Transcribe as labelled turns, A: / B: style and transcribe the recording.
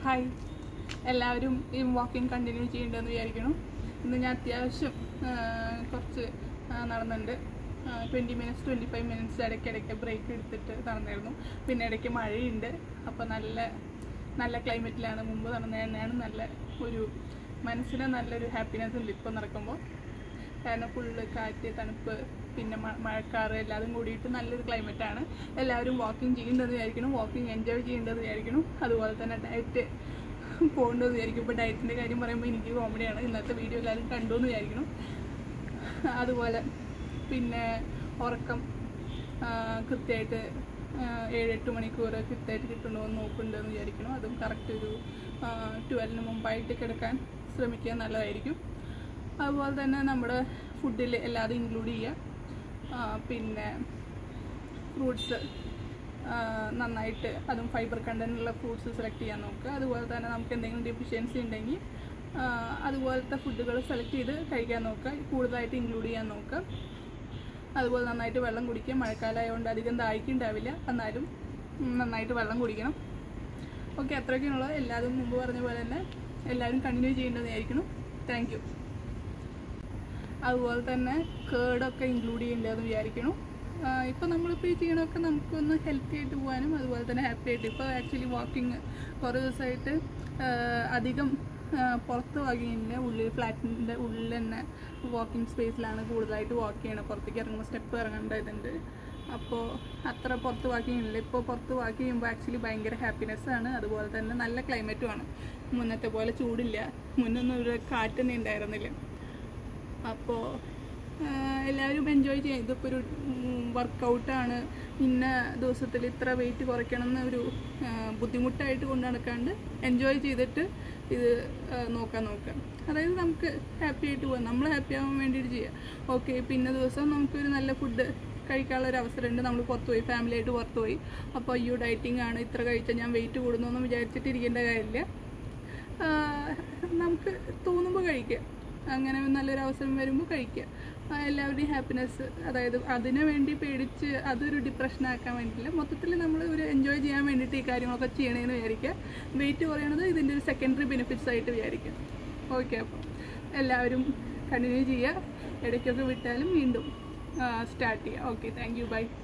A: hi എല്ലാവരും ഈ walking continue ചെയ്യേണ്ടതെന്ന് വിചാരിക്കണം ഇന്ന് ഞാൻ അത്യാവശ്യം ആ, കുറച്ച് ആ, നടന്നിട്ടുണ്ട് twenty minutes twenty five minutes ഇടയ്ക്കിടയ്ക്ക് ബ്രേക്ക് എടുത്തിട്ട് നടന്നായിരുന്നു പിന്നെ ഇടയ്ക്ക് മഴയുണ്ട് അപ്പോൾ നല്ല നല്ല ക്ലൈമറ്റിലാണ് മുമ്പ് നടന്നത് തന്നെയാണ് നല്ല ഒരു മനസ്സിന് നല്ലൊരു ഹാപ്പിനെസ് ഉണ്ട് ഇപ്പോൾ നടക്കുമ്പോൾ കാരണം ഫുള്ള് കാറ്റ് തണുപ്പ് പിന്നെ മ- മഴക്കാറ് എല്ലാതും കൂടിയിട്ട് നല്ലൊരു ക്ലൈമറ്റാണ് എല്ലാവരും വാക്കിംഗ് ചെയ്യേണ്ടതെന്ന് വിചാരിക്കണം വാക്കിംഗ് എൻജോയ് ചെയ്യേണ്ടതെന്ന് വിചാരിക്കണം അതുപോലെ തന്നെ ഡയറ്റ് പോകേണ്ടതെന്ന് വിചാരിക്കും ഇപ്പോൾ ഡയറ്റിൻ്റെ കാര്യം പറയുമ്പോൾ എനിക്ക് കോമഡിയാണ് ഇന്നത്തെ വീഡിയോ എല്ലാവരും കണ്ടു എന്ന് വിചാരിക്കണം അതുപോലെ പിന്നെ ഉറക്കം ആ, കൃത്യമായിട്ട് ആ, ഏഴെട്ട് മണിക്കൂർ കൃത്യമായിട്ട് കിട്ടുന്നുണ്ടോ എന്ന് നോക്കുന്നുണ്ടെന്ന് വിചാരിക്കണം അതും കറക്റ്റ് ഒരു ട്വൽവിന് മുമ്പായിട്ട് കിടക്കാൻ ശ്രമിക്കുക നല്ലതായിരിക്കും അതുപോലെ തന്നെ നമ്മുടെ ഫുഡിൽ എല്ലാതും ഇൻക്ലൂഡ് ചെയ്യുക ആ, പിന്നെ ഫ്രൂട്ട്സ് നന്നായിട്ട് അതും ഫൈബർ കണ്ടന്റ് ഉള്ള ഫ്രൂട്ട്സ് സെലക്ട് ചെയ്യാൻ നോക്കുക അതുപോലെ തന്നെ നമുക്ക് എന്തെങ്കിലും ഡെഫിഷ്യൻസി ഉണ്ടെങ്കിൽ ആ, അതുപോലത്തെ ഫുഡുകൾ സെലക്ട് ചെയ്ത് കഴിക്കാൻ നോക്കുക കൂടുതലായിട്ട് ഇൻക്ലൂഡ് ചെയ്യാൻ നോക്കുക അതുപോലെ നന്നായിട്ട് വെള്ളം കുടിക്കുക മഴക്കാലമായതുകൊണ്ട് അധികം ദാഹിക്കുണ്ടാവില്ല എന്നാലും ഉം, നന്നായിട്ട് വെള്ളം കുടിക്കണം ഓക്കെ അത്രയൊക്കെയുള്ളത് എല്ലാതും മുമ്പ് പറഞ്ഞ പോലെ തന്നെ എല്ലാവരും കണ്ടിന്യൂ ചെയ്യേണ്ടതായിരിക്കണം താങ്ക് യു അതുപോലെ തന്നെ കേടൊക്കെ ഇൻക്ലൂഡ് ചെയ്യേണ്ടതെന്ന് വിചാരിക്കണം ഇപ്പോൾ നമ്മളിപ്പോൾ ഈ ചെയ്യണമൊക്കെ നമുക്കൊന്ന് ഹെൽത്തി ആയിട്ട് പോകാനും അതുപോലെ തന്നെ ഹാപ്പി ആയിട്ട് ഇപ്പോൾ ആക്ച്വലി വാക്കിങ് കുറേ ദിവസമായിട്ട് ആ, അധികം ആ, പുറത്ത് വാക്കിങ്ങില്ല ഉള്ളിൽ ഫ്ലാറ്റിൻ്റെ ഉള്ളിൽ തന്നെ വാക്കിംഗ് സ്പേസിലാണ് കൂടുതലായിട്ട് വാക്ക് ചെയ്യണം പുറത്തേക്ക് ഇറങ്ങുമ്പോൾ സ്റ്റെപ്പ് ഇറങ്ങേണ്ട ഇതുണ്ട് അപ്പോൾ അത്ര പുറത്ത് വാക്കിംഗ് ഇല്ല ഇപ്പോൾ പുറത്ത് വാക്ക് ചെയ്യുമ്പോൾ ആക്ച്വലി ഭയങ്കര ഹാപ്പിനെസ് ആണ് അതുപോലെ തന്നെ നല്ല ക്ലൈമറ്റുമാണ് മുന്നത്തെ പോലെ ചൂടില്ല മുന്നൊന്നും ഒരു കാറ്റ് തന്നെ ഉണ്ടായിരുന്നില്ല അപ്പോൾ എല്ലാവരും എൻജോയ് ചെയ്യും ഇതിപ്പോൾ ഒരു വർക്കൗട്ടാണ് ഇന്ന ദിവസത്തിൽ ഇത്ര വെയിറ്റ് കുറയ്ക്കണം എന്നൊരു ആ, ബുദ്ധിമുട്ടായിട്ട് കൊണ്ട് നടക്കാണ്ട് എൻജോയ് ചെയ്തിട്ട് ഇത് ആ, നോക്കാൻ നോക്കാം അതായത് നമുക്ക് ഹാപ്പി ആയിട്ട് പോകാം നമ്മൾ ഹാപ്പി ആവാൻ വേണ്ടിയിട്ട് ചെയ്യാം ഓക്കെ പിന്നെ ദിവസം നമുക്കൊരു നല്ല ഫുഡ് കഴിക്കാനുള്ള ഒരു അവസരമുണ്ട് നമ്മൾ പുറത്ത് പോയി ഫാമിലി ആയിട്ട് പുറത്ത് പോയി അപ്പോൾ അയ്യോ ഡയറ്റിംഗ് ആണ് ഇത്ര കഴിച്ചാൽ ഞാൻ വെയിറ്റ് കൂടുന്നു എന്ന് വിചാരിച്ചിട്ട് ഇരിക്കേണ്ട കാര്യമില്ല ആ, നമുക്ക് തോന്നുമ്പോൾ കഴിക്കുക അങ്ങനെ നല്ലൊരു അവസരം വരുമ്പോൾ കഴിക്കുക ആ, എല്ലാവരുടെയും ഹാപ്പിനെസ് അതായത് അതിനെ വേണ്ടി പേടിച്ച് അതൊരു ഡിപ്രഷൻ ആക്കാൻ വേണ്ടിയില്ല മൊത്തത്തിൽ നമ്മൾ ഒരു എൻജോയ് ചെയ്യാൻ വേണ്ടിയിട്ട് ഈ കാര്യങ്ങളൊക്കെ ചെയ്യണമെന്ന് വിചാരിക്കുക വെയിറ്റ് കുറയണത് ഇതിൻ്റെ ഒരു സെക്കൻഡറി ബെനിഫിറ്റ്സ് ആയിട്ട് വിചാരിക്കുക ഓക്കെ അപ്പോൾ എല്ലാവരും കണ്ടിന്യൂ ചെയ്യുക ഇടയ്ക്കൊക്കെ വിട്ടാലും വീണ്ടും സ്റ്റാർട്ട് ചെയ്യുക ഓക്കെ താങ്ക് യു ബൈ